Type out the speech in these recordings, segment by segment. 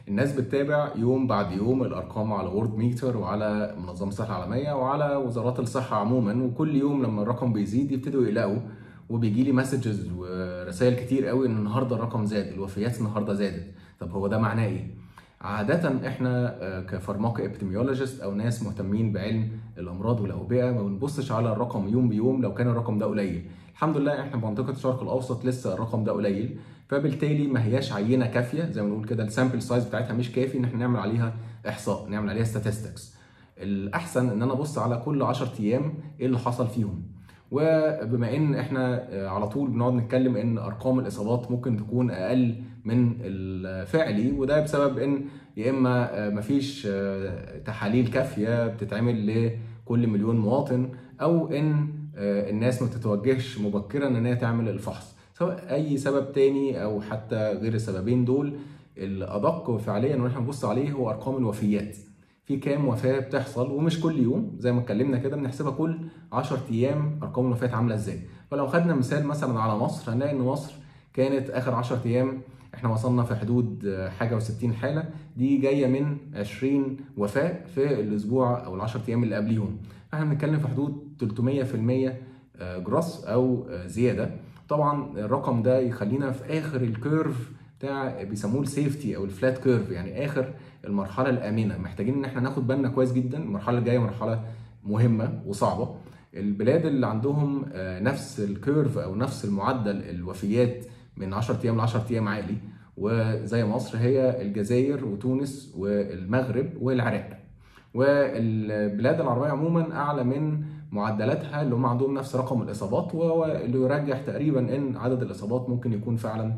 الناس بتتابع يوم بعد يوم الارقام على وورد ميتر وعلى منظمه الصحه العالميه وعلى وزارات الصحه عموما وكل يوم لما الرقم بيزيد يبتدوا يقلقوا وبيجي لي مسجز ورسائل كتير قوي ان النهارده الرقم زاد الوفيات النهارده زادت طب هو ده معناه ايه عادة احنا كفارماكا ابتميولوجيست او ناس مهتمين بعلم الامراض والاوبئه ما بنبصش على الرقم يوم بيوم لو كان الرقم ده قليل الحمد لله احنا في منطقه الشرق الاوسط لسه الرقم ده قليل فبالتالي ما هياش عينه كافيه زي ما نقول كده السامبل سايز بتاعتها مش كافي ان احنا نعمل عليها احصاء نعمل عليها statistics الاحسن ان انا ابص على كل 10 ايام ايه اللي حصل فيهم وبما ان احنا على طول بنقعد نتكلم ان ارقام الاصابات ممكن تكون اقل من الفعلي وده بسبب ان يا اما مفيش تحاليل كافيه بتتعمل لكل مليون مواطن او ان الناس ما تتوجهش مبكرا ان هي تعمل الفحص سواء اي سبب تاني او حتى غير السببين دول الادق فعليا وان احنا نبص عليه هو ارقام الوفيات في كام وفاه بتحصل ومش كل يوم زي ما اتكلمنا كده بنحسبها كل 10 ايام ارقام الوفيات عامله ازاي فلو خدنا مثال مثلا على مصر هنلاقي ان مصر كانت اخر 10 ايام احنا وصلنا في حدود حاجه و60 حاله دي جايه من 20 وفاه في الاسبوع او ال10 ايام اللي قبليهم احنا بنتكلم في حدود 300% جروس او زياده طبعا الرقم ده يخلينا في اخر الكيرف بتاع بيسموه السيفتي او الفلات كيرف يعني اخر المرحله الامنه محتاجين ان احنا ناخد بالنا كويس جدا المرحله الجايه مرحله مهمه وصعبه البلاد اللي عندهم نفس الكيرف او نفس المعدل الوفيات من 10 ايام ل 10 ايام عالي وزي مصر هي الجزائر وتونس والمغرب والعراق والبلاد العربيه عموما اعلى من معدلاتها اللي هم عندهم نفس رقم الاصابات وهو اللي يرجح تقريبا ان عدد الاصابات ممكن يكون فعلا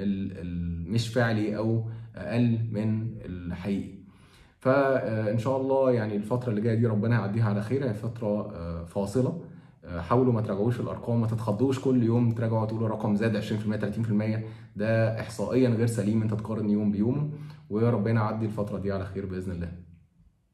مش فعلي او اقل من الحقيقي فان شاء الله يعني الفتره اللي جايه دي ربنا يعديها على خير هي فتره فاصله حاولوا ما تراجعوش الارقام ما تتخضوش كل يوم تراجعوا تقولوا رقم زاد 20% 30% ده احصائيا غير سليم انت تقارن يوم بيوم وربنا يعدي الفتره دي على خير باذن الله